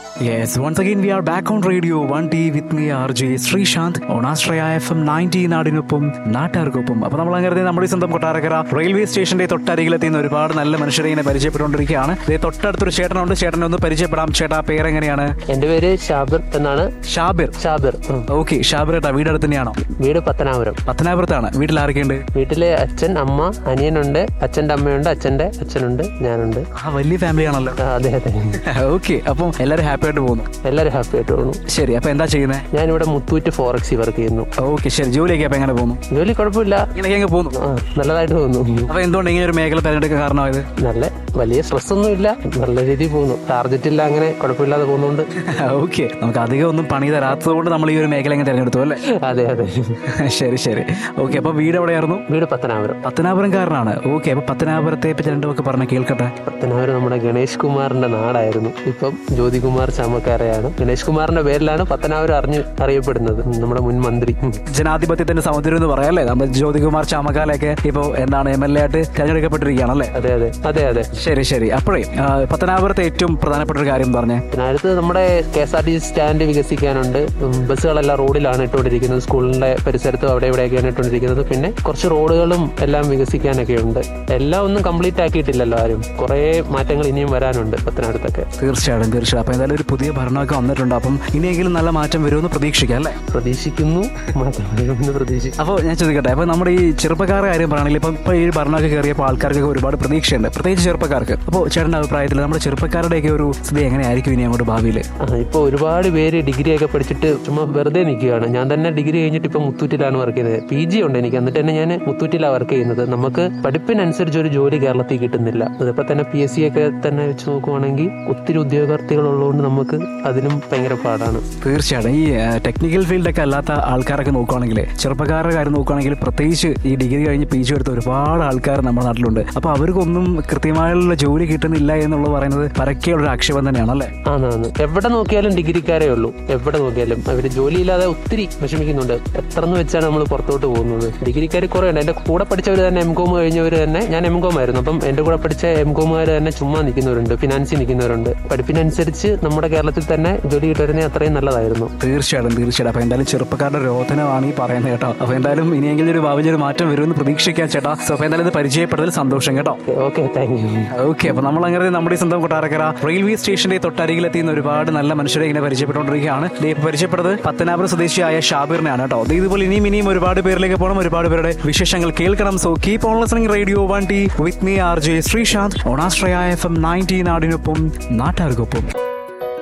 Yes, once again we are back on radio 1T with me RJ Sreesanth on Astraya FM 90 നാടിനൊപ്പം നാട്ടുകാർക്കൊപ്പം അപ്പൊ നമ്മൾ അങ്ങനെ നമ്മുടെ ഈ സ്വന്തം കൊട്ടാരക്കര റെയിൽവേ സ്റ്റേഷന്റെ തൊട്ടരികിലെത്തിയുന്ന ഒരുപാട് നല്ല മനുഷ്യരെ ഇങ്ങനെ പരിചയപ്പെട്ടുകൊണ്ടിരിക്കുകയാണ് ദേ തൊട്ടടുത്തൊരു ചേട്ടനുണ്ട് ചേട്ടനെ ഒന്ന് പരിചയപ്പെടാം ചേട്ടാ പേരെങ്ങനെയാണ് എന്റെ പേര് ഷാബിർ എന്നാണ് ഷാബിർ ഷാബിർ ഉം. ഓക്കെ ഷാബിർ ഏട്ടാ വീട് അടുത്ത് തന്നെയാണോ വീട് പത്തനാപുരം പത്തനാപുരത്താണ് വീട്ടിൽ ആരൊക്കെയുണ്ട് വീട്ടിലെ അച്ഛൻ അമ്മ അനിയനുണ്ട് അച്ഛന്റെ അമ്മയുണ്ട് അച്ഛന്റെ അച്ഛനുണ്ട് ഞാനുണ്ട് ആ വലിയ ഫാമിലി ആണല്ലോ ആ, അതെ അതെ ഓക്കെ അപ്പം എല്ലാവരും ഹാപ്പി ആയിട്ട് പോകുന്നു എല്ലാവരും ഹാപ്പി ആയിട്ട് പോകുന്നു ശരി അപ്പൊ എന്താ ചെയ്യുന്നത് ഞാനിവിടെ മുത്തൂറ്റ് ഫോറക്സി വർക്ക് ചെയ്യുന്നു ഓക്കെ ശരി ജോലിയൊക്കെ അപ്പൊ എങ്ങനെ പോകുന്നു ജോലി കുഴപ്പമില്ല ഇങ്ങനെയൊക്കെ അങ്ങ് പോകുന്നു ആ, നല്ലതായിട്ട് പോകുന്നു അപ്പൊ എന്തുകൊണ്ട് ഇങ്ങനെ ഒരു മേഖല തിരഞ്ഞെടുക്കാൻ കാരണമായത് നല്ല വലിയ സ്ട്രെസ് ഒന്നും ഇല്ല നല്ല രീതിയിൽ പോകുന്നു ടാർജറ്റ് ഇല്ല അങ്ങനെ കുഴപ്പമില്ലാതെ പോകുന്നുണ്ട് ഓക്കെ നമുക്ക് അധികം ഒന്നും പണി തരാത്തത് കൊണ്ട് നമ്മൾ ഈ ഒരു മേഖല അങ്ങ് തിരഞ്ഞെടുത്തു അല്ലേ അതെ അതെ ശരി ശരി ഓക്കെ അപ്പൊ വീട് എവിടെയായിരുന്നു വീട് പത്തനാപുരം പത്തനാപുരംകാരനാണ് ഓക്കെ അപ്പൊ പത്തനാപുരത്തെ പറ്റി രണ്ടുമൊക്കെ പറഞ്ഞ കേൾക്കട്ടെ പത്തനാപുരം നമ്മുടെ ഗണേഷ് കുമാറിന്റെ നാടായിരുന്നു ഇപ്പം ജ്യോതികുമാർ ചാമക്കാരയാണ് ഗണേഷ് കുമാറിന്റെ പേരിലാണ് പത്തനാപുരം അറിഞ്ഞ് അറിയപ്പെടുന്നത് നമ്മുടെ മുൻ മന്ത്രി ഉം. ജനാധിപത്യത്തിന്റെ സമുദ്രം എന്ന് പറയാം അല്ലേ നമ്മുടെ ജ്യോതികുമാർ ചാമക്കാലൊക്കെ ഇപ്പൊ എന്താണ് എം എൽ എ ആയിട്ട് തിരഞ്ഞെടുക്കപ്പെട്ടിരിക്കുകയാണല്ലേ അതെ അതെ അതെ അതെ ശരി ശരി അപ്പോഴേ ആ, പത്തനാപുരത്തെ ഏറ്റവും പ്രധാനപ്പെട്ട ഒരു കാര്യം പറഞ്ഞേ പിന്നെ അടുത്ത് നമ്മുടെ K S R T C stand വികസിക്കാനുണ്ട് ഉം, ബസ്സുകളെല്ലാം റോഡിലാണ് ഇട്ടുകൊണ്ടിരിക്കുന്നത് സ്കൂളിന്റെ പരിസരത്തും അവിടെ ഇവിടെയൊക്കെയാണ് ഇട്ടുകൊണ്ടിരിക്കുന്നത് പിന്നെ കുറച്ച് റോഡുകളും എല്ലാം വികസിക്കാനൊക്കെ ഉണ്ട് എല്ലാം ഒന്നും കംപ്ലീറ്റ് ആക്കിയിട്ടില്ലല്ലോ ആരും കുറേ മാറ്റങ്ങൾ ഇനിയും വരാനുണ്ട് പത്തനാടുത്തൊക്കെ തീർച്ചയായിട്ടും തീർച്ചയായിട്ടും അപ്പൊ എന്തായാലും ഒരു പുതിയ ഭരണമൊക്കെ വന്നിട്ടുണ്ട് അപ്പം ഇനിയെങ്കിലും നല്ല മാറ്റം വരുമെന്ന് പ്രതീക്ഷിക്കാം അല്ലേ പ്രതീക്ഷിക്കുന്നു മാറ്റം വരുമെന്ന് പ്രതീക്ഷിക്കുന്നു അപ്പോൾ ഞാൻ ചോദിക്കട്ടെ അപ്പോൾ നമ്മുടെ ഈ ചെറുപ്പക്കാരുടെ കാര്യം പറയുകയാണെങ്കിൽ ഇപ്പം ഇപ്പോൾ ഈ ഭരണമൊക്കെ കയറിയപ്പോൾ ആൾക്കാർക്കൊക്കെ ഒരുപാട് പ്രതീക്ഷയുണ്ട് പ്രത്യേകിച്ച് ചെറുപ്പക്കാർക്ക് അപ്പോൾ ചേട്ടൻ്റെ അഭിപ്രായത്തിൽ നമ്മുടെ ചെറുപ്പക്കാരുടെയൊക്കെ ഒരു സ്ഥിതി എങ്ങനെയായിരിക്കും ഇനി അങ്ങോട്ട് ഭാവിയിൽ ആ ഇപ്പോൾ ഒരുപാട് പേര് ഡിഗ്രി ഒക്കെ പഠിച്ചിട്ട് ചുമ്മാ വെറുതെ നിൽക്കുകയാണ് ഞാൻ തന്നെ ഡിഗ്രി കഴിഞ്ഞിട്ട് ഇപ്പം മുത്തൂറ്റിലാണ് വർക്ക് ചെയ്യുന്നത് പി ജി ഉണ്ട് എനിക്ക് എന്നിട്ട് തന്നെ ഞാൻ മുത്തൂറ്റിലാണ് വർക്ക് ചെയ്യുന്നത് നമുക്ക് പഠിപ്പിനനുസരിച്ച് ഒരു ജോലി കേരളത്തിൽ കിട്ടുന്നില്ല അതിപ്പോൾ തന്നെ പി എസ് സി ഒക്കെ തന്നെ വെച്ച് നോക്കുവാണെങ്കിൽ ഒത്തിരി ഉദ്യോഗാർത്ഥികൾ ഉള്ളതുകൊണ്ട് നമുക്ക് അതിനും ഭയങ്കര പാടാണ് തീർച്ചയായിട്ടും ഈ ടെക്നിക്കൽ ഫീൽഡൊക്കെ അല്ലാത്ത ആൾക്കാരൊക്കെ നോക്കുകയാണെങ്കിൽ ചെറുപ്പക്കാരുടെ കാര്യം നോക്കുകയാണെങ്കിൽ പ്രത്യേകിച്ച് ഈ ഡിഗ്രി കഴിഞ്ഞ് പി ജി എടുത്ത ഒരുപാട് ആൾക്കാർ നമ്മുടെ നാട്ടിലുണ്ട് അപ്പോൾ അവർക്കൊന്നും കൃത്യമായുള്ള ജോലി കിട്ടുന്നില്ല എന്നുള്ളത് പറയുന്നത് പരക്കെയുള്ള ഒരു ആക്ഷേപം തന്നെയാണ് അല്ലേ ആന്നാന്ന് എവിടെ നോക്കിയാലും ഡിഗ്രിക്കാരേ ഉള്ളൂ എവിടെ നോക്കിയാലും അവര് ജോലിയില്ലാതെ ഒത്തിരി വിഷമിക്കുന്നുണ്ട് എത്ര എന്ന് വെച്ചാണ് നമ്മൾ പുറത്തോട്ട് പോകുന്നത് ഡിഗ്രിക്കാർ കുറേ ഉണ്ട് എന്റെ കൂടെ പഠിച്ചവർ തന്നെ എം കോം കഴിഞ്ഞവർ തന്നെ ഞാൻ എം കോം ആയിരുന്നു അപ്പം എന്റെ കൂടെ പഠിച്ച എം കോമുകാർ തന്നെ ചുമ്മാ നിൽക്കുന്നവരുണ്ട് ഫിനാൻസിൽ നിൽക്കുന്നവരുണ്ട് പഠിപ്പിനനുസരിച്ച് നമ്മുടെ കേരളത്തിൽ തന്നെ ജോലി കിട്ടുവായിരുന്നെങ്കിൽ അത്രയും നല്ലതായിരുന്നു തീർച്ചയായിട്ടും തീർച്ചയായിട്ടും അപ്പൊ എന്തായാലും ചെറുപ്പക്കാരുടെ രോധനമാണ് ഈ പറയുന്നത് കേട്ടോ അപ്പൊ എന്തായാലും ഇനിയെങ്കിലും ഒരു ഭാവിയിൽ ഒരു മാറ്റം വരുമെന്ന് പ്രതീക്ഷിക്കാം ചേട്ടാ സോ അപ്പൊ എന്തായാലും ഇത് പരിചയപ്പെട്ടതിൽ സന്തോഷം കേട്ടോ ഓക്കെ താങ്ക് യു ഓക്കെ അപ്പൊ നമ്മൾ അങ്ങനെ നമ്മുടെ ഈ സ്വന്തം കൊട്ടാരക്കര റെയിൽവേ സ്റ്റേഷന്റെ തൊട്ടരികിലെത്തിയുന്ന ഒരുപാട് നല്ല മനുഷ്യരെ ഇങ്ങനെ പരിചയപ്പെട്ടുകൊണ്ടിരിക്കുകയാണ് ദേ ഇപ്പൊ പരിചയപ്പെട്ടത് പത്തനാപുരം സ്വദേശിയായ ഷാബിറിനെയാണ് കേട്ടോ ദേ ഇതുപോലെ ഇനിയും ഇനിയും ഒരുപാട് പേരിലേക്ക് പോകണം ഒരുപാട് പേരുടെ വിശേഷങ്ങൾ കേൾക്കണം so keep on listening radio one T with me R J Sreesanth ഓണാശ്രയ എഫ് എം നയൻറ്റീൻ നാടിനൊപ്പം നാട്ടുകാർക്കൊപ്പം